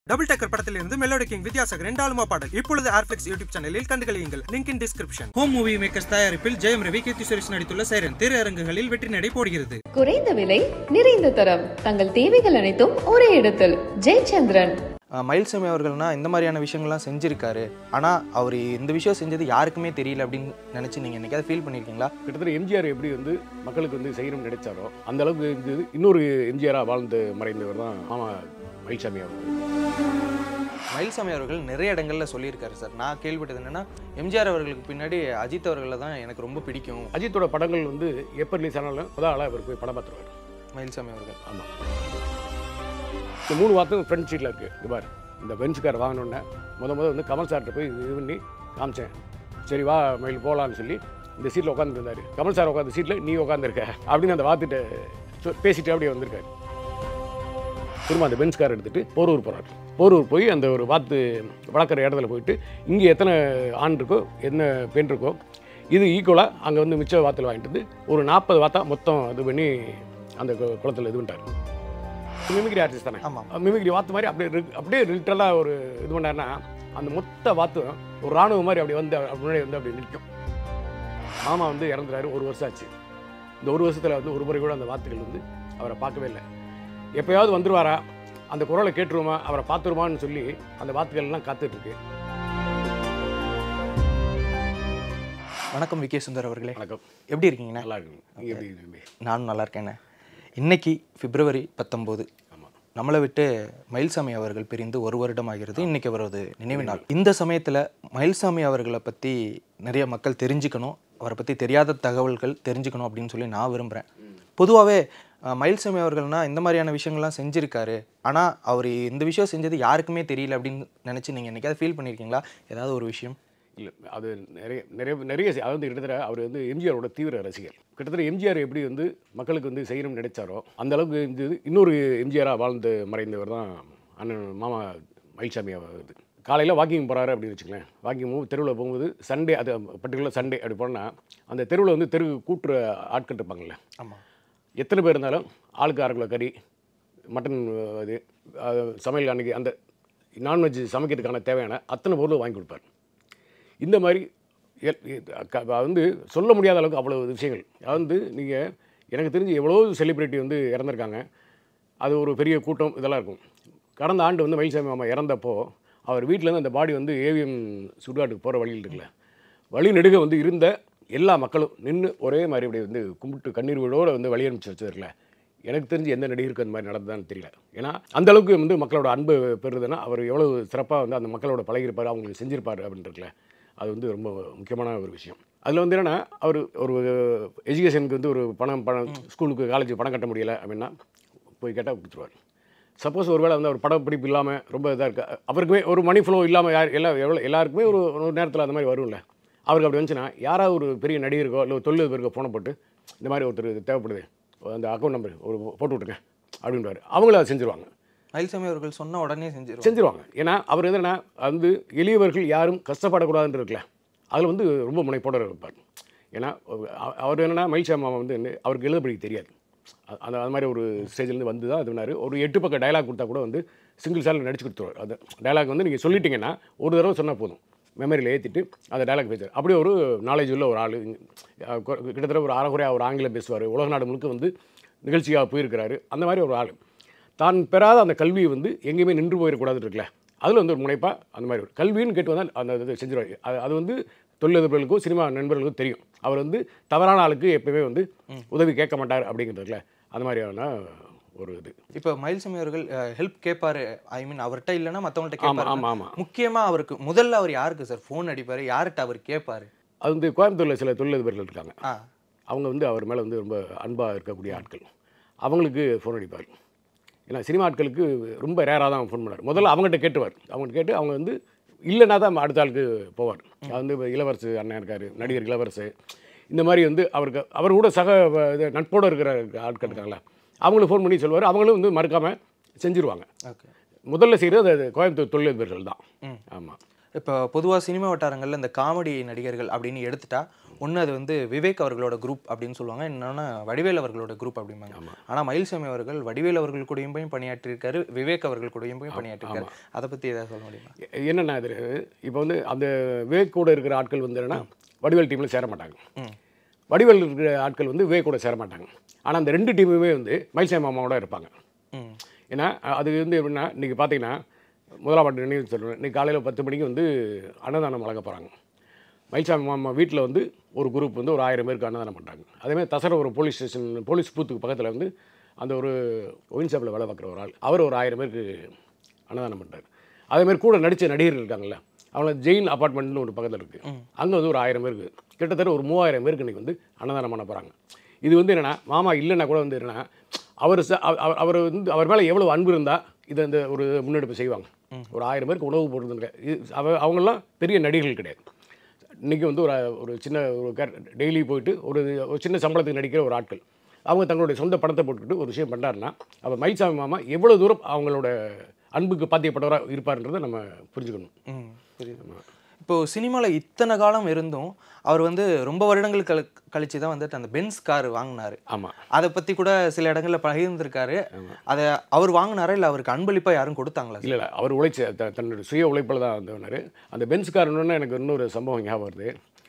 Double டக்கர் படத்திலிருந்து melody king Vidyasagar ரெண்டாலுமா பாடல் இப்பொழுது ஏர்ஃபிளிக்ஸ் யூடியூப் சேனலில் கண்டுகளியுங்கள் link in description home movie makers தயாரிப்பில் ஜெயம் ரவி கீர்த்தி சுரேஷ் நடித்துள்ள சைரன் திரையரங்குகளில் வெற்றி நடை போடுகிறது குறைந்த விலை நிறைந்த தரம் தங்கள் தேவைகள் அனைத்தும் ஒரே இடத்தில் ஜெயச்சந்திரன் அஹ் மயில்சாமி அவர்கள்னா இந்த மாதிரியான விஷயங்கள்லாம் செஞ்சிருக்காரு ஆனால் அவர் இந்த விஷயம் செஞ்சது யாருக்குமே தெரியல அப்படின்னு நினச்சி நீங்கள் என்னைக்காவது ஃபீல் பண்ணியிருக்கீங்களா கிட்டத்தட்ட எம்ஜிஆர் எப்படி வந்து மக்களுக்கு வந்து செய்யணும்னு நினைச்சாரோ அந்த அளவுக்கு இது இன்னொரு எம்ஜிஆராக வாழ்ந்து மறைந்தவர் தான் மாமா மயில்சாமி அவர் மயில்சாமி அவர்கள் நிறைய இடங்களில் சொல்லியிருக்காரு சார் நான் கேள்விப்பட்டது என்னன்னா எம்ஜிஆர் அவர்களுக்கு பின்னாடி அஜித் அவர்களை தான் எனக்கு ரொம்ப பிடிக்கும் அஜித்தோட படங்கள் வந்து எப்போ ரிலீஸ் ஆனாலும் முதல் ஆளாக அவர் போய் படம் பார்த்துருவார் மயில்சாமி அவர்கள் ஆமாம் இந்த மூணு வார்த்தை ஃப்ரண்ட் சீட்டில் இருக்குது இது பாரு இந்த பெஞ்ச் கார் வாங்கினோடனே முத முத வந்து கமல் சார்கிட்ட போய் இது பண்ணி காமிச்சேன் சரி வா மயில் போகலான்னு சொல்லி இந்த சீட்டில் உட்காந்துருந்தாரு கமல் சார் உட்காந்த சீட்டில் நீ உட்காந்துருக்க அப்படின்னு அந்த வார்த்தைட்ட சொ- பேசிட்டு அப்படியே வந்திருக்காரு திரும்ப அந்த பெஞ்ச் கார் எடுத்துகிட்டு போரூர் போகிறார் போரூர் போய் அந்த ஒரு வாத்து வளர்க்குற இடத்துல போயிட்டு இங்கே எத்தனை ஆண் இருக்கோ என்ன பெண் இருக்கோ இது ஈக்குவலாக அங்கே வந்து மிச்ச வாத்தில் வாங்கிட்டு வந்து ஒரு நாற்பது வாத்தா மொத்தம் இது பண்ணி அந்த கு- குளத்துல இது பண்ணிட்டார் மிமிக்ரி ஆர்டிஸ்ட் தானே ஆமாம் மிமிக்ரி வாத்து மாதிரி அப்படியே ரி- அப்படியே லிட்டரலாக ஒரு இது பண்ணாருன்னா அந்த மொத்த வாத்தும் ஒரு ராணுவ மாதிரி அப்படி வந்து அப்படி முன்னாடி வந்து அப்படி நிற்கும் மாமா வந்து இறந்துறாரு ஒரு வருஷம் ஆச்சு இந்த ஒரு வருஷத்தில் வந்து ஒரு முறை கூட அந்த வாத்துகள் வந்து அவரை பார்க்கவே இல்லை எப்பயாவது வந்துருவாரா அந்த குரலை கேட்டுருவோமா அவரை பார்த்துருமான்னு சொல்லி அந்த வாத்துக்கள்லாம் காத்துட்டு இருக்கு வணக்கம் விகே சுந்தர் அவர்களே வணக்கம் எப்படி இருக்கீங்கண்ணா நல்லா இருக்கு நீங்கள் எப்படி இருக்கீங்க? நானும் நல்லா இருக்கேண்ணே இன்னைக்கு பிப்ரவரி பத்தொம்போது ஆமாம் நம்மளை விட்டு மயில்சாமி அவர்கள் பிரிந்து ஒரு வருடம் ஆகிறது இன்னைக்கு அவரது நினைவு நாள் இந்த சமயத்தில் மயில்சாமி அவர்களை பற்றி நிறைய மக்கள் தெரிஞ்சுக்கணும் அவரை பற்றி தெரியாத தகவல்கள் தெரிஞ்சுக்கணும் அப்படின்னு சொல்லி நான் விரும்புகிறேன் பொதுவாகவே மயில்சாமி அவர்கள்னா இந்த மாதிரியான விஷயங்கள்லாம் செஞ்சுருக்காரு ஆனால் அவர் இந்த விஷயம் செஞ்சது யாருக்குமே தெரியல அப்படின்னு நினச்சி நீங்கள் என்னைக்காவது ஃபீல் பண்ணியிருக்கீங்களா ஏதாவது ஒரு விஷயம் இல்லை அது நிறைய நிறைய நிறைய செய்- அதாவது கிட்டத்தட்ட அவர் வந்து எம்ஜிஆரோட தீவிர ரசிகர் கிட்டத்தட்ட எம்ஜிஆர் எப்படி வந்து மக்களுக்கு வந்து செய்யணும்னு நினைச்சாரோ அந்த அளவுக்கு இந்த இது இன்னொரு எம்ஜிஆராக வாழ்ந்து மறைந்தவர் தான் அண்ணன் மாமா மயில்சாமி அவர் காலையில் வாக்கிங் போகிறாரு அப்படின்னு வச்சுக்கலேன் வாக்கிங் போகும் தெருவில் போகும்போது சண்டே அது பர்டிகுலர் சண்டே அப்படி போனால் அந்த தெருவில் வந்து தெரு கூட்டுற ஆட்கள் இருப்பாங்கள்ல ஆமாம் எத்தனை பேர் இருந்தாலும் ஆளுக்கு அரை கிலோ கறி மட்டன் இது அது சமையல் அன்னைக்கு அந்த நான்வெஜ் சமைக்கிறதுக்கான தேவையான அத்தனை பொருளும் வாங்கி கொடுப்பார் இந்த மாதிரி எல்- இது- க- அது வந்து சொல்ல முடியாத அளவுக்கு அவ்வளோ விஷயங்கள் அது வந்து நீங்கள் எனக்கு தெரிஞ்சு எவ்வளோ செலிப்ரிட்டி வந்து இறந்துருக்காங்க அது ஒரு பெரிய கூட்டம் இதெல்லாம் இருக்கும் கடந்த ஆண்டு வந்து மயில்சாமி மாமா இறந்தப்போ அவர் வீட்டிலேருந்து அந்த பாடி வந்து ஏவிஎம் சுடுகாட்டுக்கு போகிற வழியில் இருக்குல்ல வழி நெடுக வந்து இருந்த எல்லா மக்களும் நின்று ஒரே மாதிரி இப்படி வந்து கும்பிட்டு கண்ணீர் விழோடு வந்து வழி அனுப்பிச்சு வச்சதில்ல எனக்கு தெரிஞ்சு எந்த நடிகருக்கு அந்த மாதிரி நடந்ததான்னு தெரியல ஏன்னா அந்த அளவுக்கு வந்து மக்களோட அன்பு பெறுதுன்னா அவர் எவ்வளவு சிறப்பாக வந்து அந்த மக்களோட பழகிருப்பார் அவங்களுக்கு செஞ்சிருப்பார் அப்படின்றதுல அது வந்து ரொம்ப முக்கியமான ஒரு விஷயம் அதில் வந்து என்னென்னா அவர் ஒரு எஜுகேஷனுக்கு வந்து ஒரு பணம் பணம் ஸ்கூலுக்கு காலேஜுக்கு பணம் கட்ட முடியலை அப்படின்னா போய் கேட்டால் கொடுத்துருவார் சப்போஸ் ஒருவேளை வந்து அவர் படப்பிடிப்பு இல்லாமல் ரொம்ப இதாக இருக்கு அவருக்குமே ஒரு மணி ஃப்ளோ இல்லாமல் யார் எல்லா எவ்வளோ எல்லாருக்குமே ஒரு ஒரு நேரத்தில் அந்த மாதிரி வரும்ல அவருக்கு அப்படி வந்துச்சுன்னா யாராவது ஒரு பெரிய நடிகருக்கோ இல்லை ஒரு தொழிலதிபருக்கோ ஃபோனை போட்டு இந்த மாதிரி ஒருத்தர் தேவைப்படுது அந்த அக்கௌண்ட் நம்பர் ஒரு போட்டு விட்டுருங்க அப்படின்றாரு அவங்கள அதை செஞ்சுருவாங்க மயில்சாமி அவர்கள் சொன்ன உடனே செஞ்சிருவாங்க செஞ்சுருவாங்க ஏன்னா அவர் என்னன்னா வந்து எளியவர்கள் யாரும் கஷ்டப்படக்கூடாதுன்னு இருக்குல்ல அதில் வந்து ரொம்ப முனைப்போட இருப்பார் ஏன்னா அவ- அவர் என்னன்னா மயில்சா மாமா வந்து என்ன- அவருக்கு எழுத படிக்க தெரியாது அ- அந்த அது மாதிரி ஒரு ஸ்டேஜ்லேருந்து வந்து தான் இது பண்ணார் ஒரு எட்டு பக்கம் டயலாக் கொடுத்தா கூட வந்து சிங்கிள் சாலில் நடிச்சு கொடுத்துருவார் அது டயலாக் வந்து நீங்கள் சொல்லிட்டீங்கன்னா ஒரு தடவை சொன்னால் போதும் மெமரியில் ஏற்றிட்டு அந்த டயலாக் பேசுவார் அப்படியே ஒரு நாலேஜ் உள்ள ஒரு ஆள் கிட்டத்தட்ட ஒரு அறகுறையாக ஒரு ஆங்கிலம் பேசுவார் உலக நாடு முழுக்க வந்து நிகழ்ச்சியாக போயிருக்கிறாரு அந்த மாதிரி ஒரு ஆள் தான் பெறாத அந்த கல்வியை வந்து எங்கேயுமே நின்று போயிடக்கூடாதுன்னு இருக்குல்ல அதில் வந்து ஒரு முனைப்பாக அந்த மாதிரி ஒரு கல்வின்னு கேட்டு வந்தால் அந்த இது செஞ்சிருவார் அது அது வந்து தொழிலதிபர்களுக்கும் சினிமா நண்பர்களுக்கும் தெரியும் அவர் வந்து தவறான ஆளுக்கு எப்பவுமே வந்து உதவி கேட்க மாட்டார் அப்படிங்கிறதுல அந்த மாதிரியான ஒரு இது இப்போ மயில்சாமி அவர்கள் ஹெல்ப் கேட்பாரு ஐ மீன் அவர்கிட்ட இல்லைன்னா மற்றவங்கள்ட்ட ஆமாம் கேட்பாரு ஆமாம் ஆமாம் முக்கியமா அவருக்கு முதல்ல அவர் யாருக்கு சார் ஃபோன் அடிப்பாரு யார்கிட்ட அவர் கேட்பாரு அது வந்து கோயம்புத்தூரில் சில தொழிலதிபர்கள் இருக்காங்க ஆ அவங்க வந்து அவர் மேலே வந்து ரொம்ப அன்பாக இருக்கக்கூடிய ஆட்கள் அவங்களுக்கு ஃபோன் அடிப்பார் ஏன்னா சினிமா ஆட்களுக்கு ரொம்ப ரேராக தான் ஃபோன் பண்ணார் முதல்ல அவங்ககிட்ட கேட்டுவார் அவங்ககிட்ட கேட்டு அவங்க வந்து இல்லைனா தான் அடுத்த ஆளுக்கு போவார் அது வந்து இப்ப இளவரசு அண்ணன் இருக்கார் நடிகர் இளவரசு இந்த மாதிரி வந்து அவருக்கு அவர் கூட சக வ- இது நட்போடு இருக்கிற ஆட்கள் இருக்காங்களா அவங்களுக்கு ஃபோன் பண்ணி சொல்லுவார் அவங்களும் வந்து மறக்காமல் செஞ்சுருவாங்க ஓகே முதல்ல செய்கிறது அது கோயம்புத்தூர் தொழிலதிபர்கள் தான் ஆமாம் இப்போ பொதுவாக சினிமா வட்டாரங்களில் இந்த காமெடி நடிகர்கள் அப்படின்னு எடுத்துட்டா ஒன்று அது வந்து விவேக் அவர்களோட குரூப் அப்படின்னு சொல்லுவாங்க இன்னொன்று வடிவேல் அவர்களோட குரூப் அப்படிம்பாங்க ஆனால் மயில்சாமி அவர்கள் வடிவேல் அவர்கள் கூடயும் போய் பணியாற்றியிருக்காரு விவேக் அவர்கள் கூடயும் போய் பணியாற்றிருக்காரு அதை பற்றி ஏதாவது சொல்ல முடியுமா எ- என்னென்ன இது இப்போ வந்து அந்த விவேக் கூட இருக்கிற ஆட்கள் வந்து என்னன்னா வடிவேல் டீமில் சேர மாட்டாங்க ம். வடிவேல் இருக்கிற ஆட்கள் வந்து விவேக் கூட சேர மாட்டாங்க ஆனால் அந்த ரெண்டு டீமுமே வந்து மயில்சாமி மாமாவோட இருப்பாங்க ம் ஏன்னா அ- அது வந்து எப்படின்னா இன்றைக்கி பார்த்தீங்கன்னா முதலாம் பாட்டு நினைவு சொல்கிறேன் இன்றைக்கி காலையில் பத்து மணிக்கு வந்து அன்னதானம் வழங்க போகிறாங்க மயில்சாமி மாமா வீட்டில் வந்து ஒரு குரூப் வந்து ஒரு ஆயிரம் பேருக்கு அன்னதானம் பண்ணுறாங்க அதேமாதிரி தசர ஒரு போலீஸ் ஸ்டேஷன் போலீஸ் பூத்துக்கு பக்கத்தில் வந்து அந்த ஒரு ஒயின் ஷாப்பில் வேலை பார்க்குற ஒரு ஆள் அவர் ஒரு ஆயிரம் பேருக்கு அன்னதானம் பண்ணுறாரு அதேமாதிரி கூட நடித்த நடிகர்கள் இருக்காங்கல்ல அவங்கள ஜெயின் அப்பார்ட்மெண்ட்னு ஒரு பக்கத்தில் இருக்குது அங்கே வந்து ஒரு ஆயிரம் பேருக்கு கிட்டத்தட்ட ஒரு மூவாயிரம் பேருக்கு இன்றைக்கி வந்து அன்னதானம் பண்ண போகிறாங்க இது வந்து என்னென்னா மாமா இல்லைன்னா கூட வந்து என்னென்னா அவர் ச அவ- அவர் அவர் வந்து அவர் மேலே எவ்வளோ அன்பு இருந்தால் இதை இந்த ஒரு முன்னெடுப்பு செய்வாங்க ஒரு ஆயிரம் பேருக்கு உணவு போடுறது இது அவ அவங்கெல்லாம் பெரிய நடிகர்கள் கிடையாது இன்றைக்கி வந்து ஒரு ஒரு சின்ன ஒரு டெய்லி போயிட்டு ஒரு ஒரு சின்ன சம்பளத்துக்கு நடிக்கிற ஒரு ஆட்கள் அவங்க தங்களுடைய சொந்த பணத்தை போட்டுக்கிட்டு ஒரு விஷயம் பண்ணுறாருன்னா அப்போ மயில்சாமி மாமா எவ்வளோ தூரம் அவங்களோட அன்புக்கு பாத்தியப்பட்டவராக இருப்பார்ன்றதை நம்ம புரிஞ்சுக்கணும் ம் புரியுது இப்போ சினிமாவில் இத்தனை காலம் இருந்தும் அவர் வந்து ரொம்ப வருடங்கள் கழி கழிச்சு தான் வந்துட்டு அந்த பென்ஸ் கார் வாங்கினாரு ஆமாம் அதை பற்றி கூட சில இடங்களில் பகிர்ந்திருக்காரு அதை அவர் வாங்கினாரா இல்லை அவருக்கு அன்பளிப்பாக யாரும் கொடுத்தாங்களா இல்லை இல்லை அவர் உழைச்ச த- தன்னுடைய சுய உழைப்பில் தான் வந்தவனார் அந்த பென்ஸ் காரணுன்னு எனக்கு இன்னொரு சம்பவம் ஞாபகம் வருது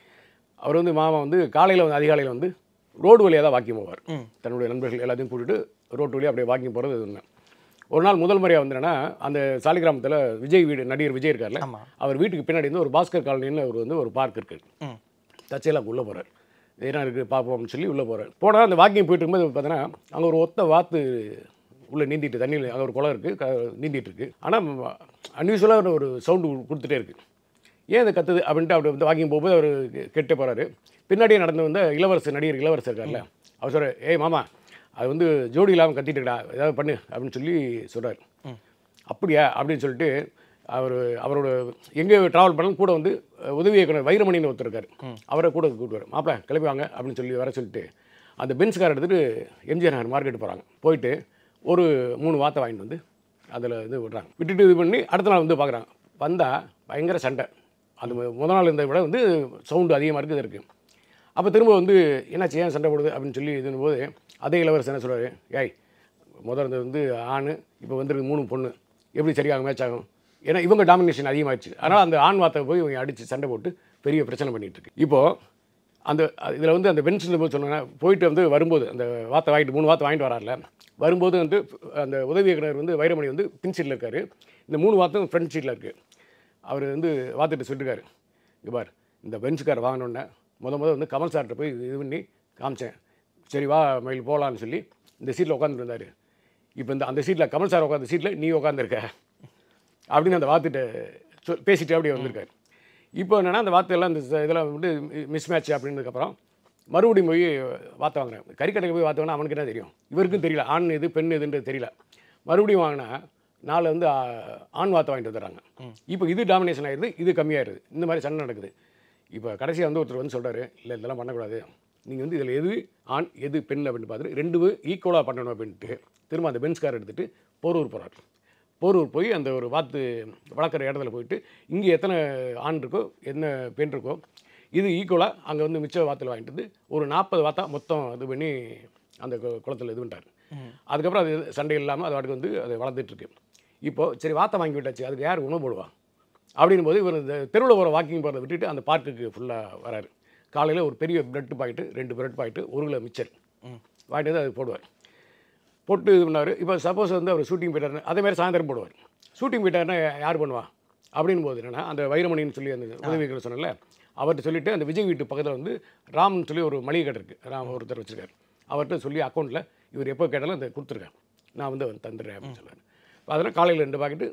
அவர் வந்து மாமா வந்து காலையில் வந்து அதிகாலையில் வந்து ரோடு வழியாக தான் வாக்கிங் போவார் தன்னுடைய நண்பர்கள் எல்லாத்தையும் கூட்டிட்டு ரோட்டு வழியாக அப்படியே வாக்கிங் போகிறது ஒன்று ஒரு நாள் முதல் முறையாக வந்து என்னன்னா அந்த சாலிகிராமத்தில் விஜய் வீடு நடிகர் விஜய் இருக்கார்ல ஆமா. அவர் வீட்டுக்கு பின்னாடி வந்து ஒரு பாஸ்கர் காலனின்னு ஒரு வந்து ஒரு பார்க் இருக்குது ம் தச்சையிலாக்கு உள்ளே போகிறார் என்ன இருக்குது பார்ப்போம்னு சொல்லி உள்ளே போகிறார் போனால் அந்த வாக்கிங் போயிட்டு இருக்கும்போது பார்த்தீங்கன்னா அங்கே ஒரு ஒத்த வாத்து உள்ளே நீந்திட்டு தண்ணியில் அங்கே ஒரு குளம் இருக்குது க நீந்திட்டு இருக்கு ஆனால் அன்யூஸ்வலாக ஒரு சவுண்டு கொடுத்துட்டே இருக்குது ஏன் அதை கத்துது அப்படின்ட்டு அவர் வந்து வாக்கிங் போகும்போது அவர் கெட்டு போகிறாரு பின்னாடியே நடந்து வந்த இளவரசர் நடிகர் இளவரசர் இருக்கார்ல அவர் சொல்கிறார் ஏய் மாமா அது வந்து ஜோடி இல்லாமல் கத்திட்டுடா ஏதாவது பண்ணு அப்படின்னு சொல்லி சொல்கிறார் அப்படியா அப்படின்னு சொல்லிட்டு அவர் அவரோட எங்கே ட்ராவல் பண்ணாலும் கூட வந்து அஹ், உதவி இயக்குனர் வைரமணின்னு ஒருத்தர் இருக்கார் அவரை கூட கூட்டுவார் மாப்பிள கிளம்பி வாங்க அப்படின்னு சொல்லி வர சொல்லிட்டு அந்த பென்ஸ் கார் எடுத்துகிட்டு எம்ஜிஆர் நகர் மார்க்கெட் போகிறாங்க போயிட்டு ஒரு மூணு வாத்தை வாங்கிட்டு வந்து அதில் இது விடுறாங்க விட்டுட்டு இது பண்ணி அடுத்த நாள் வந்து பார்க்குறாங்க வந்தால் பயங்கர சண்டை அந்த மு- முத நாள் இருந்ததை விட வந்து சவுண்டு அதிகமாக இருக்குது இருக்குது அப்போ திரும்ப வந்து என்னாச்சு ஏன் சண்டை போடுது அப்படின்னு சொல்லி இதுன்னு போது அதே இளவரசர் என்ன சொல்கிறாரு ஏய் முதல்ல இருந்தது வந்து ஆண் இப்போ வந்துருக்கு மூணு பொண்ணு எப்படி சரியாகும் மேட்ச் ஆகும் ஏன்னா இவங்க டாமினேஷன் அதிகமாகிடுச்சு அதனால் அந்த ஆண் வார்த்தை போய் இவங்க அடித்து சண்டை போட்டு பெரிய பிரச்சனை பண்ணிட்டு இருக்கு இப்போது அந்த இதில் வந்து அந்த பென்ஷன் போது சொன்னேன்னா போயிட்டு வந்து வரும்போது அந்த வார்த்தை வாங்கிட்டு மூணு வார்த்தை வாங்கிட்டு வரார்ல வரும்போது வந்து அந்த உதவி இயக்குனர் வந்து வைரமணி வந்து பின் சீட்டில் இருக்கார் இந்த மூணு வார்த்தையும் ஃப்ரண்ட் சீட்டில் இருக்குது அவர் வந்து வார்த்தைட்டு சொல்லிருக்காரு இங்கே பார் இந்த பென்ஸ் கார் வாங்கினோடனே முத முத வந்து கமல் சார்கிட்ட போய் இது பண்ணி காமிச்சேன் சரி வா மயில் போகலான்னு சொல்லி இந்த சீட்டில் உட்காந்துட்டு இருந்தார் இப்போ இந்த அந்த சீட்டில் கமல் சார் உட்காந்த சீட்டில் நீ உட்காந்துருக்க அப்படின்னு அந்த வார்த்தைட்ட சொல் பேசிட்டு அப்படியே வந்திருக்காரு இப்போ என்னென்னா அந்த வார்த்தையெல்லாம் இந்த ச- இதெல்லாம் வந்து மிஸ் மேட்ச் அப்படின்றதுக்கப்புறம் மறுபடியும் போய் வார்த்தை வாங்குறேன் கறிக்கடைக்கு போய் வார்த்தை வாங்கினா அவனுக்கு என்ன தெரியும் இவருக்கும் தெரியல ஆண் இது பெண் இதுன்றது தெரியல மறுபடியும் வாங்கினா நாலு வந்து ஆ, ஆண் வார்த்தை வாங்கிட்டு வந்துடுறாங்க இப்போ இது டாமினேஷன் ஆயிடுது இது கம்மியாயிருது இந்த மாதிரி சண்டை நடக்குது இப்போ கடைசியாக வந்து ஒருத்தர் வந்து சொல்கிறாரு இல்லை இதெல்லாம் பண்ணக்கூடாது நீங்கள் வந்து இதில் எது ஆண் எது பெண் அப்படின்னு பார்த்துட்டு ரெண்டு ஈக்குவலாக பண்ணணும் அப்படின்ட்டு திரும்ப அந்த பென்ஸ் கார் எடுத்துகிட்டு போரூர் போகிறார் போரூர் போய் அந்த ஒரு வாத்து வளர்க்குற இடத்துல போயிட்டு இங்கே எத்தனை ஆண் இருக்கோ என்ன பெண் இருக்கோ இது ஈக்குவலாக அங்கே வந்து மிச்ச வாத்தில் வாங்கிட்டு வந்து ஒரு நாற்பது வாத்தா மொத்தம் இது பண்ணி அந்த கு- குளத்துல இது பண்ணிட்டார் அதுக்கப்புறம் அது சண்டை இல்லாமல் அது வாட்டுக்கு வந்து அது வளர்ந்துட்டு இருக்கு இப்போது சரி வாத்தை வாங்கி விட்டாச்சு அதுக்கு யார் உணவு போடுவா அப்படின்னும் போது இவர் இந்த தெருவில் போகிற வாக்கிங் போகிறத விட்டுட்டு அந்த பார்க்குக்கு ஃபுல்லாக வராரு காலையில் ஒரு பெரிய பிரெட் பாக்கெட்டு ரெண்டு பிரெட் பாக்கெட்டு ஒரு கிலோ மிச்சர் வாங்கிட்டு வந்து அது போடுவார் போட்டு இது பண்ணார் இப்போ சப்போஸ் வந்து அவர் ஷூட்டிங் போயிட்டாருன்னு அதே மாதிரி சாயந்தரம் போடுவார் ஷூட்டிங் போயிட்டாருன்னா யார் பண்ணுவா அப்படின் போது என்னன்னா அந்த வைரமணின்னு சொல்லி அந்த உதவிகள் சொன்னல அவர்கிட்ட சொல்லிட்டு அந்த விஜய் வீட்டு பக்கத்தில் வந்து ராம்னு சொல்லி ஒரு மளிகை கடை இருக்குது ராம் ஒருத்தர் வச்சிருக்காரு அவர்கிட்ட சொல்லி அக்கௌண்ட்டில் இவர் எப்போ கேட்டாலும் அதை கொடுத்துருக்கேன் நான் வந்து அவன் தந்துடுறேன் அப்படின்னு சொல்லுவார் அதனால் காலையில் ரெண்டு பாக்கெட்டு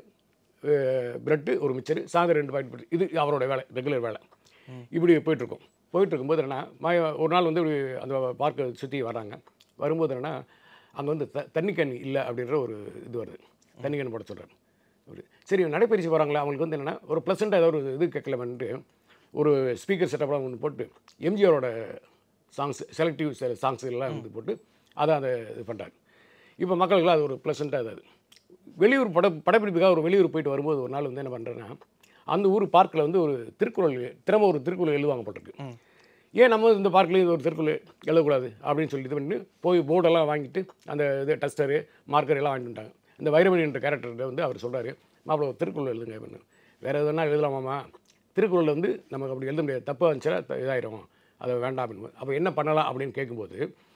ப்ரெட்டு ஒரு மிச்சர் சாயந்தரம் ரெண்டு பாக்கெட் இது அவரோட வேலை ரெகுலர் வேலை இப்படி போயிட்டுருக்கோம் போயிட்டு இருக்கும்போது என்னன்னா ம- ஒரு நாள் வந்து இப்படி அந்த பார்க்கை சுற்றி வராங்க வரும்போது என்னன்னா அங்கே வந்து த தண்ணி கேன் இல்லை அப்படின்ற ஒரு இது வருது தண்ணி கேன் போட சொல்கிறாரு அப்படி சரி நடைப்பயிற்சி போகிறாங்களே அவங்களுக்கு வந்து என்னென்னா ஒரு ப்ளசண்ட்டாக ஏதோ ஒரு இது கேட்கலமென்ட்டு ஒரு ஸ்பீக்கர் செட்டப்லாம் ஒன்று போட்டு எம்ஜிஆரோட சாங்ஸ் செலக்டிவ் சாங்ஸ் எல்லாம் வந்து போட்டு அதை அதை இது பண்ணுறாரு இப்போ மக்களுக்குலாம் அது ஒரு ப்ளசண்ட்டாக அது வெளியூர் பட படப்பிடிப்புக்காக ஒரு வெளியூர் போயிட்டு வரும்போது ஒரு நாள் வந்து என்ன பண்ணுறேன்னா அந்த ஊர் பார்க்கில் வந்து ஒரு திருக்குறள் திறமை ஒரு திருக்குறள் எழுதுவாங்க போட்டிருக்கு ஏன் நம்ம இந்த பார்க்லேயும் ஒரு திருக்குறள் எழுதக்கூடாது அப்படின்னு சொல்லி இது பண்ணி போய் போர்டெல்லாம் வாங்கிட்டு அந்த இது டஸ்டரு மார்க்கர் எல்லாம் வாங்கிட்டு வந்துட்டாங்க இந்த வைரமணி என்ற கேரக்டர்கிட்ட வந்து அவர் சொல்கிறாரு மாப்பிள்ள ஒரு திருக்குறள் எழுதுங்க அப்படின்னு வேறு எதுனா எழுதலாமாம்மா திருக்குறள் வந்து நமக்கு அப்படி எழுத முடியாது தப்பாக இருந்துச்சுன்னா த- இதாயிரும் அதை வேண்டாம் அப்படின்னு அப்போ என்ன பண்ணலாம் அப்படின்னு கேட்கும்போது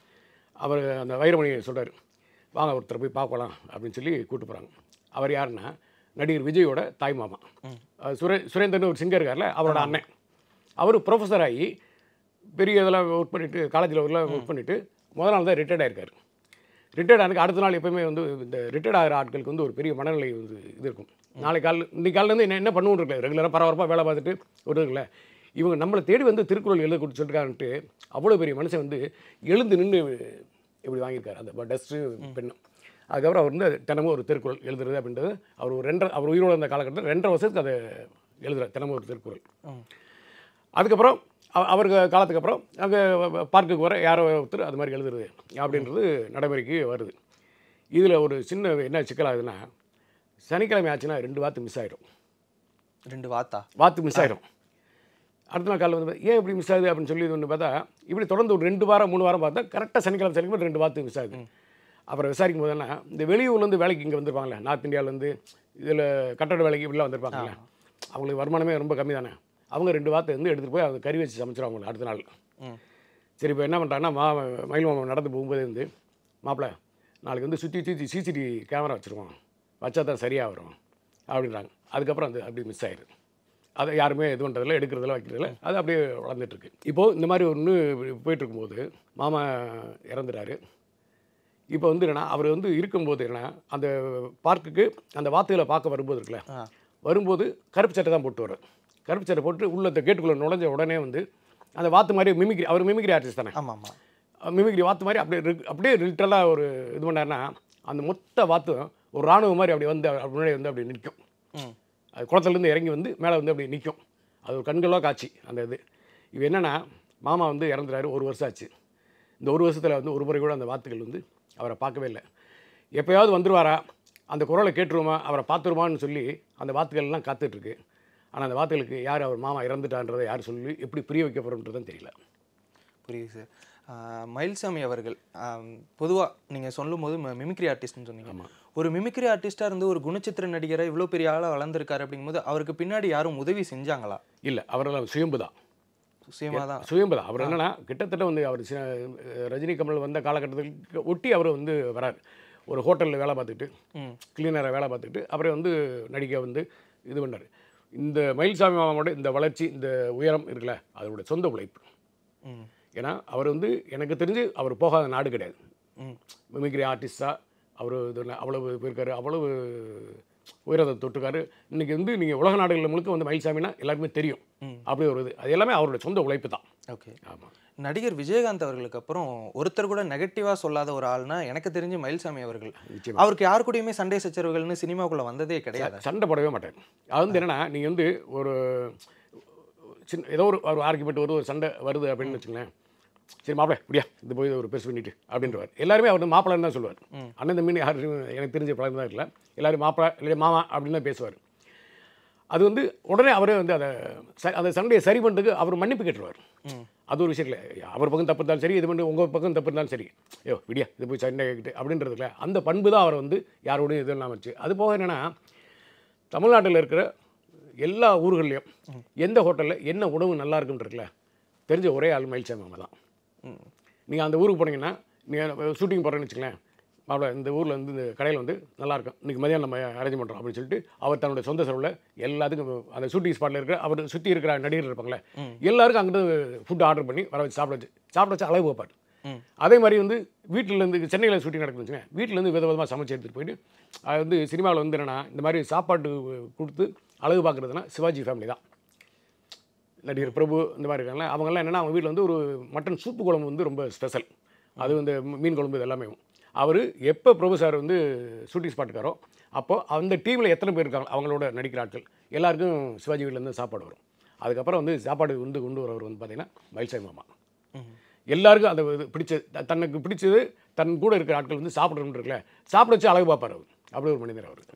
அவர் அந்த வைரமணி சொல்கிறார் வாங்க ஒருத்தர் போய் பார்க்கலாம் அப்படின்னு சொல்லி கூட்டு போகிறாங்க அவர் யாருன்னா நடிகர் விஜயோட தாய் மாமா அஹ் சுரே சுரேந்திரன் ஒரு சிங்கர் இருக்கார்ல அவரோட அண்ணன் அவர் ப்ரொஃபஸர் ஆகி பெரிய இதெல்லாம் ஒர்க் பண்ணிவிட்டு காலேஜில் எல்லாம் ஒர்க் பண்ணிவிட்டு முதல் நாள் தான் ரிட்டையர்ட் ஆயிருக்காரு ரிட்டையர்ட் ஆனதுக்கு அடுத்த நாள் எப்பவுமே வந்து இந்த ரிட்டையர்ட் ஆகிற ஆட்களுக்கு வந்து ஒரு பெரிய மனநிலை வந்து இது இருக்கும் நாளை காலையில் இன்னைக்கு காலையிலேருந்து என்ன என்ன பண்ணுவோம் இருக்குல்ல ரெகுலராக பரபரப்பாக வேலை பார்த்துட்டு ஒரு இருக்குல்ல இவங்க நம்மளை தேடி வந்து திருக்குறள் எழுத கொடுத்து சொல்லிருக்காருன்ட்டு அவ்வளோ பெரிய மனுஷன் வந்து எழுந்து நின்று இப்படி வாங்கியிருக்காரு அந்த டஸ்ட்டு பெண்ணும் அதுக்கப்புறம் அவர் வந்து தினமும் ஒரு திருக்குறள் எழுதுறது அப்படின்றது அவர் ஒரு ரெண்டரை அவர் உயிரோட இருந்த காலகட்டத்தில் ரெண்டரை வருஷத்துக்கு அதை எழுதுறார் தினமும் ஒரு திருக்குறள் அதுக்கப்புறம் அவ- அவருக்கு காலத்துக்கு அப்புறம் அங்கே பார்க்குக்கு வர யாரோ ஒருத்தர் அது மாதிரி எழுதுறது அப்படின்றது நடைமுறைக்கு வருது இதில் ஒரு சின்ன என்ன சிக்கலாகுதுன்னா சனிக்கிழமை ஆச்சுன்னா ரெண்டு வாத்து மிஸ் ஆயிடும் ரெண்டு வாத்தா வாத்து மிஸ் ஆயிடும் அடுத்த நாள் காலையில் வந்து ஏன் இப்படி மிஸ் ஆகுது அப்படின்னு சொல்லி இது ஒன்று பார்த்தா இப்படி தொடர்ந்து ஒரு ரெண்டு வாரம் மூணு வாரம் பார்த்தா கரெக்டாக சனிக்கிழமை சனிக்கிழமை ரெண்டு வாத்து மிஸ் ஆகுது அப்புறம் விசாரிக்கும் போது என்ன இந்த வெளியூர்லேருந்து வேலைக்கு இங்கே வந்திருப்பாங்களே நார்த் இந்தியாவிலேருந்து இதில் கட்டட வேலைக்கு இப்படிலாம் வந்திருப்பாங்களே அவங்களுக்கு வருமானமே ரொம்ப கம்மி தானே அவங்க ரெண்டு வார்த்தை வந்து எடுத்துகிட்டு போய் அவங்க கறி வச்சு சமைச்சிருவாங்க அடுத்த நாள் ம். சரி இப்போ என்ன பண்ணுறாங்கன்னா மா மயில் மாமா நடந்து போகும்போது வந்து மாப்பிள்ளை நாளைக்கு வந்து சுற்றி சுற்றி சிசிடிவி கேமரா வச்சுருவோம் வச்சா தான் சரியாக வரும் அப்படின்றாங்க அதுக்கப்புறம் அது அப்படி மிஸ் ஆயிடுது அதை யாருமே இது பண்ணுறதில்ல எடுக்கிறதில்ல வைக்கிறதில்ல அது அப்படியே வளர்ந்துட்டு இருக்கு இப்போது இந்த மாதிரி ஒன்று போயிட்டு இருக்கும்போது மாமா இறந்துட்டாரு இப்போ வந்து என்னன்னா அவர் வந்து இருக்கும்போது என்னன்னா அந்த பார்க்குக்கு அந்த வாத்துகளை பார்க்க வரும்போது இருக்குல்ல ஆ. வரும்போது கருப்பு சட்டை தான் போட்டு வர்றார் கருப்பு சட்டை போட்டு உள்ள இந்த கேட்டுக்குள்ளே நுழைஞ்ச உடனே வந்து அந்த வாத்து மாதிரி மிமிக்ரி அவர் மிமிக்ரி ஆர்டிஸ்ட் தானே ஆமாம் ஆமாம் மிமிக்ரி வாத்து மாதிரி அப்படியே ரி- அப்படியே லிட்டரலாக ஒரு இது பண்ணாருன்னா அந்த மொத்த வாத்தும் ஒரு ராணுவம் மாதிரி அப்படி வந்து அப்படி முன்னாடி வந்து அப்படி நிற்கும் ம் அது குளத்துலேருந்து இறங்கி வந்து மேலே வந்து அப்படி நிற்கும் அது ஒரு கண்களாக காட்சி அந்த இது இது என்னென்னா மாமா வந்து இறந்துறாரு ஒரு வருஷம் ஆச்சு இந்த ஒரு வருஷத்தில் வந்து ஒரு முறை கூட அந்த வாத்துகள் வந்து அவரை பார்க்கவே இல்லை எப்போயாவது வந்துருவாரா அந்த குரலை கேட்டுருவோமா அவரை பார்த்துருவான்னு சொல்லி அந்த வாத்துகள் எல்லாம் காத்துட்ருக்கு ஆனால் அந்த வாத்துகளுக்கு யார் அவர் மாமா இறந்துட்டான்றதை யார் சொல்லி எப்படி புரிய வைக்கப்படும்ன்றதும் தெரியல புரியுது சார் ஆஹ் மயில்சாமி அவர்கள் பொதுவாக நீங்கள் சொல்லும்போது மிமிக்ரி ஆர்டிஸ்ட்னு சொன்னீங்க ஒரு மிமிக்ரி ஆர்டிஸ்ட்டாக இருந்து ஒரு குணச்சித்திர நடிகரை இவ்வளோ பெரிய ஆளாக வளர்ந்துருக்காரு அப்படிங்கும்போது அவருக்கு பின்னாடி யாரும் உதவி செஞ்சாங்களா இல்லை அவரெல்லாம் சுயம்பு தான் சுயமாக தான் சுயம்பு தான் அவர் என்னன்னா கிட்டத்தட்ட வந்து அவர் சி- ரஜினி கமல் வந்த காலகட்டத்துக்கு ஒட்டி அவர் வந்து வரார் ஒரு ஹோட்டலில் வேலை பார்த்துட்டு ம் கிளீனரை வேலை பார்த்துட்டு அப்புறம் வந்து நடிக்க வந்து இது பண்ணார் இந்த மயில்சாமி மாமாவோட இந்த வளர்ச்சி இந்த உயரம் இருக்குல்ல அதோட சொந்த உழைப்பு ம் ஏன்னா அவர் வந்து எனக்கு தெரிஞ்சு அவர் போகாத நாடு கிடையாது ம் மிமிக்ரி ஆர்டிஸ்டாக அவர் இது என்ன அவ்வளவு போயிருக்காரு அவ்வளவு உயரத்தை தொட்டுக்காரு இன்றைக்கி வந்து நீங்கள் உலக நாடுகளில் முழுக்க வந்து மயில்சாமினா எல்லாருக்குமே தெரியும் ம். அப்படி ஒரு இது அது எல்லாமே அவரோட சொந்த உழைப்பு தான் ஓகே ஆமாம் நடிகர் விஜயகாந்த் அவர்களுக்கு அப்புறம் ஒருத்தர் கூட நெகட்டிவாக சொல்லாத ஒரு ஆள்னா எனக்கு தெரிஞ்சு மயில்சாமி அவர்கள் நிச்சயமா. அவருக்கு யாரு கூடயுமே சண்டை சச்சரவுகள்னு சினிமாக்குள்ள வந்ததே கிடையாது சண்டை போடவே மாட்டேன் அது வந்து என்னன்னா நீங்கள் வந்து ஒரு சின்ன ஏதோ ஒரு ஒரு ஆர்குமெண்ட் வருது ஒரு சண்டை வருது அப்படின்னு வச்சுங்களேன் சரி மாப்பிள இப்படியா இது போய் ஒரு பெருசு பண்ணிட்டு அப்படின்றவார் எல்லாருமே அவர் மாப்பிள்ளைன்னு தான் சொல்லுவார் அண்ணன் தம்பின்னு யாரும் எனக்கு தெரிஞ்ச பழக்கம் தான் இல்லை எல்லாரும் மாப்பிள இல்லை மாமா அப்படின்னு தான் பேசுவார் அது வந்து உடனே அவரே வந்து அதை ச- அந்த சண்டையை சரி பண்ணுறதுக்கு அவர் மன்னிப்பு கேட்டுருவார் அது ஒரு விஷயம் இல்லை அவர் பக்கம் தப்பு இருந்தாலும் சரி இது பண்ணி உங்கள் பக்கம் தப்பு இருந்தாலும் சரி ஐயோ விடியா இது போய் சண்டை கேட்டு அப்படின்றதுல அந்த பண்பு தான் அவர் வந்து யாரோடையும் இது இல்லாமல் வச்சு அது போக என்னென்னா தமிழ்நாட்டில் இருக்கிற எல்லா ஊர்கள்லையும் எந்த ஹோட்டலில் என்ன உணவு நல்லா இருக்குன்றதுல தெரிஞ்ச ஒரே ஆள் மயில்சாமி மாமா தான் நீங்கள் அந்த ஊருக்கு போனீங்கன்னா நீங்கள் ஷூட்டிங் போகிறேன்னு வச்சுங்களேன் மாப்பிள இந்த ஊரில் வந்து இந்த கடையில் வந்து நல்லா இருக்கும் இன்றைக்கி மதியானம் நம்ம அரேஞ்ச் பண்ணுறோம் அப்படின்னு சொல்லிட்டு அவர் தன்னுடைய சொந்த செலவில் எல்லாத்துக்கும் அந்த ஷூட்டிங் ஸ்பாட்டில் இருக்கிற அவர் சுற்றி இருக்கிற நடிகர் இருப்பாங்களே எல்லாருக்கும் அங்கிட்டு ஃபுட் ஆர்டர் பண்ணி வர வச்சு சாப்பிட வச்சு சாப்பிட வச்சு அழகு வைப்பார் ம். அதே மாதிரி வந்து வீட்டிலேருந்து சென்னையில் ஷூட்டிங் நடக்குதுன்னு வச்சுக்கோங்க வீட்டிலேருந்து வித விதமாக சமைச்சு எடுத்துகிட்டு போயிட்டு அது வந்து சினிமாவில் வந்து என்னென்னா இந்த மாதிரி சாப்பாட்டு கொடுத்து அழகு பார்க்குறதுனா சிவாஜி ஃபேமிலி தான் நடிகர் பிரபு இந்த மாதிரி இருக்காங்களே அவங்கெல்லாம் என்னென்னா அவங்க வீட்டில் வந்து ஒரு மட்டன் சூப்பு குழம்பு வந்து ரொம்ப ஸ்பெஷல் அது வந்து மீன் குழம்பு இது எல்லாமே அவர் எப்போ பிரபு சார் வந்து ஷூட்டிங் ஸ்பாட்டுக்காரோ அப்போ அந்த டீமில் எத்தனை பேர் இருக்காங்க அவங்களோட நடிக்கிற ஆட்கள் எல்லாருக்கும் சிவாஜி வீட்டிலேருந்து சாப்பாடு வரும் அதுக்கப்புறம் வந்து சாப்பாடு வந்து கொண்டு வரவர் வந்து பார்த்தீங்கன்னா மயில்சாமி மாமா எல்லாருக்கும் அந்த இது பிடிச்ச த- தனக்கு பிடிச்சது தன் கூட இருக்கிற ஆட்கள் வந்து சாப்பிடணும்னு இருக்குல்ல சாப்பிட வச்சு அழகு பார்ப்பார் அவர் அப்படி ஒரு மனிதர் அவர்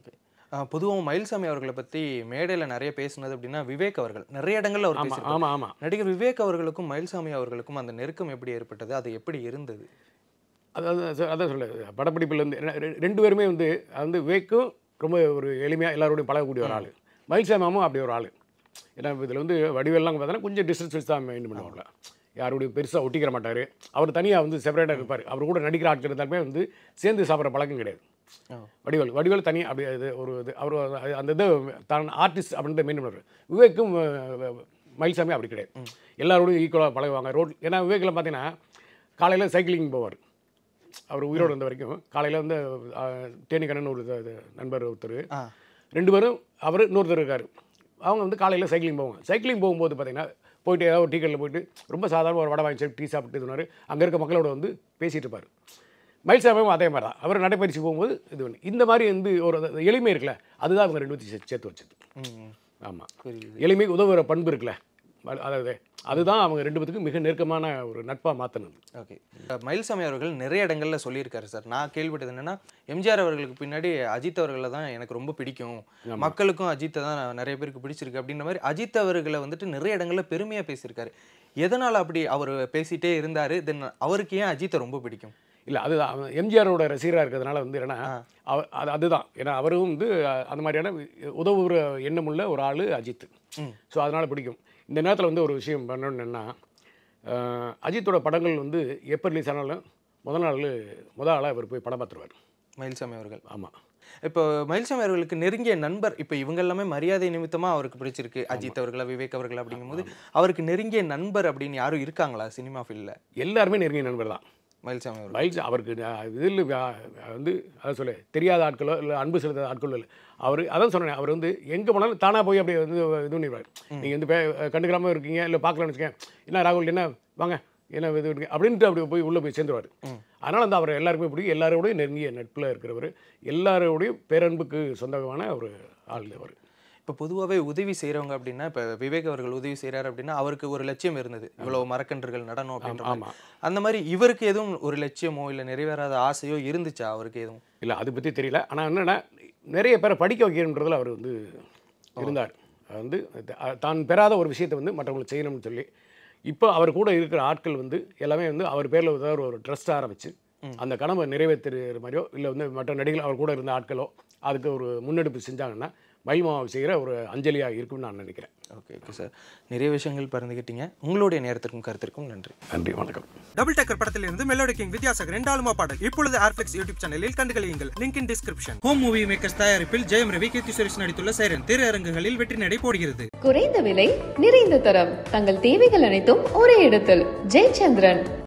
பொதுவாக மயில்சாமி அவர்களை பற்றி மேடையில் நிறைய பேசுனது அப்படின்னா விவேக் அவர்கள் நிறைய இடங்கள்ல அவர் ஆமாம் பேசியிருக்காரு ஆமாம் ஆமாம் நடிகர் விவேக் அவர்களுக்கும் மயில்சாமி அவர்களுக்கும் அந்த நெருக்கம் எப்படி ஏற்பட்டது அது எப்படி இருந்தது அதாவது சொ- அதான் சொல்ல படப்பிடிப்புலேருந்து ரெண்டு பேருமே வந்து அது வந்து விவேக்கும் ரொம்ப ஒரு எளிமையாக எல்லாரோடையும் பழகக்கூடிய ஒரு ஆள் மயில்சாமி மாமும் அப்படி ஒரு ஆள் ஏன்னா இதில் வந்து வடிவெல்லாம் பார்த்தீங்கன்னா கொஞ்சம் டிஸ்டன்ஸ் வச்சு தான் மெயின் பண்ணுவாங்க யாரோடையும் பெருசாக ஒட்டிக்கிற மாட்டார் அவர் தனியாக வந்து செப்பரேட்டாக இருப்பார் அவர் கூட நடிக்கிற ஆட்கள் இருந்தாலுமே வந்து சேர்ந்து சாப்பிட்ற பழக்கம் கிடையாது ஆ. வடிவேல் வடிவேல் தனியாக அப்படி இது ஒரு இது அவர் அந்த இது தான் ஆர்டிஸ்ட் அப்படின்றத மெயின் பண்ணுவார் விவேக்கும் அஹ், மயில்சாமி அப்படி கிடையாது எல்லாரோடையும் ஈக்குவலாக பழகுவாங்க ரோட் ஏன்னா விவேக்கில் பார்த்தீங்கன்னா காலையில் சைக்கிளிங் போவார் அவர் உயிரோடு இருந்த வரைக்கும் காலையில் வந்து அஹ், தேனிக்கண்ணன் ஒரு இது- இது நண்பர் ஒருத்தர் ஆ ரெண்டு பேரும் அவர் இன்னொருத்தர் இருக்கார் அவங்க வந்து காலையில் சைக்கிளிங் போவாங்க சைக்கிளிங் போகும்போது பார்த்தீங்கன்னா போயிட்டு ஏதாவது ஒரு டீ கடையில் போயிட்டு ரொம்ப சாதாரண ஒரு வடை வாங்கி சாப்பிட்டு டீ சாப்பிட்டு இதுனாரு அங்கே இருக்க மக்களோட வந்து பேசிகிட்டு இருப்பார் மயில்சாமியும் அதே மாதிரி தான் அவர் நடைப்பயிற்சி போகும்போது இது பண்ணி இந்த மாதிரி வந்து ஒரு அது எளிமை இருக்குல்ல அதுதான் அவங்க ரெண்டு பேர்த்தையும் சே- சேர்த்து வச்சது ம், ம். ஆமாம் புரியுது எளிமை உதவுற பண்பு இருக்குல்ல அது- அதாவது அதுதான் அவங்க ரெண்டு பேத்துக்கும் மிக நெருக்கமான ஒரு நட்பாக மாற்றினது ஓகே மயில்சாமி அவர்கள் நிறைய இடங்கள்ல சொல்லியிருக்காரு சார் நான் கேள்விப்பட்டது என்னன்னா எம்ஜிஆர் அவர்களுக்கு பின்னாடி அஜித் அவர்களை தான் எனக்கு ரொம்ப பிடிக்கும் மக்களுக்கும் அஜித்தை தான் நிறைய பேருக்கு பிடிச்சிருக்கு அப்படின்ற மாதிரி அஜித் அவர்களை வந்துட்டு நிறைய இடங்கள்ல பெருமையா பேசியிருக்காரு எதனால அப்படி அவர் பேசிட்டே இருந்தாரு தென் அவருக்கு ஏன் அஜித்தை ரொம்ப பிடிக்கும் இல்லை அதுதான் அவன் எம்ஜிஆரோட ரசிகராக இருக்கிறதுனால வந்து என்னன்னா அவ அது அதுதான் ஏன்னா அவரும் வந்து அஹ், அந்த மாதிரியான உதவுற எண்ணமுள்ள ஒரு ஆள் அஜித் ம். ஸோ அதனால் பிடிக்கும் இந்த நேரத்தில் வந்து ஒரு விஷயம் பண்ணணும்னு என்னன்னா அஹ், அஜித்தோட படங்கள் வந்து எப்போ ரிலீஸ் ஆனாலும் முத நாள் முத ஆளாக அவர் போய் படம் பார்த்துருவார் மயில்சாமி அவர்கள் ஆமாம் இப்போ மயில்சாமி அவர்களுக்கு நெருங்கிய நண்பர் இப்போ இவங்க எல்லாமே மரியாதை நிமித்தமா அவருக்கு பிடிச்சிருக்கு அஜித் அவர்களா விவேக் அவர்கள் அப்படிங்கும்போது அவருக்கு நெருங்கிய நண்பர் அப்படின்னு யாரும் இருக்காங்களா சினிமா ஃபீல்டில் எல்லாருமே நெருங்கிய நண்பர் தான் மயில்சாமி அவர்கள் மைல்ஸ் அவருக்கு இதில் வந்து அதான் சொல்ல தெரியாத ஆட்களோ இல்லை அன்பு செலுத்தாத ஆட்களோ இல்லை அவர் அதான் சொன்னேன் அவர் வந்து எங்கே போனாலும் தானாக போய் அப்படியே வந்து இது பண்ணிடுவார் நீங்கள் வந்து பே- கண்டுக்காம இருக்கீங்க இல்லை பார்க்கலாம்னு வச்சுக்கேன் என்ன ராகுல் என்ன வாங்க என்ன இது பண்ணுங்க அப்படின்ட்டு அப்படி போய் உள்ளே போய் சேர்ந்துருவார் அதனால் வந்து அவர் எல்லாருக்குமே பிடிக்கும் எல்லாரோடையும் நெருங்கிய நட்பில் இருக்கிறவர் எல்லாரோடையும் பேரன்புக்கு சொந்தமான ஒரு ஆள் அவர் இப்போ பொதுவாகவே உதவி செய்கிறவங்க அப்படின்னா இப்போ விவேக் அவர்கள் உதவி செய்கிறாரு அப்படின்னா அவருக்கு ஒரு லட்சியம் இருந்தது இவ்வளவு மரக்கன்றுகள் நடனம் அப்படின்ற மாதிரி. ஆமாம் அந்த மாதிரி இவருக்கு எதுவும் ஒரு லட்சியமோ இல்லை நிறைவேறாத ஆசையோ இருந்துச்சா அவருக்கு எதுவும் இல்லை அதை பற்றி தெரியல ஆனால் என்னென்னா நிறைய பேரை படிக்க வைக்கணுன்றதுல அவர் வந்து இருந்தார் அது வந்து த- தான் பெறாத ஒரு விஷயத்தை வந்து மற்றவங்களுக்கு செய்யணும்னு சொல்லி இப்போ அவர் கூட இருக்கிற ஆட்கள் வந்து எல்லாமே வந்து அவர் பேரில் ஏதாவது ஒரு ட்ரஸ்ட் ஆரம்பிச்சு அந்த கனவை நிறைவேற்றுற மாதிரியோ இல்லை வந்து மற்ற நடிகர்கள் அவர் கூட இருந்த ஆட்களோ அதுக்கு ஒரு முன்னெடுப்பு செஞ்சாங்கன்னா மயில்மாவை செய்கிற ஒரு அஞ்சலியாக இருக்கும்னு நான் நினைக்கிறேன் ஓகே ஓகே சார் நிறைய விஷயங்கள் பகிர்ந்துக்கிட்டீங்க உங்களுடைய நேரத்திற்கும் கருத்திற்கும் நன்றி நன்றி வணக்கம் டபுள் டக்கர் படத்திலிருந்து மெலோடி கிங் வித்யாசாகர் ரெண்டாலுமா பாடல் இப்பொழுது ஏர்ஃபிளெக்ஸ் யூடியூப் சேனலில் கண்டுகளியுங்கள் link in description home movie makers தயாரிப்பில் ஜெயம் ரவி கீர்த்தி சுரேஷ் நடித்துள்ள சைரன் திரையரங்குகளில் வெற்றி நடை போடுகிறது குறைந்த விலை நிறைந்த தரம் தங்கள் தேவைகள் அனைத்தும் ஒரே இடத்தில் ஜெயச்சந்திரன்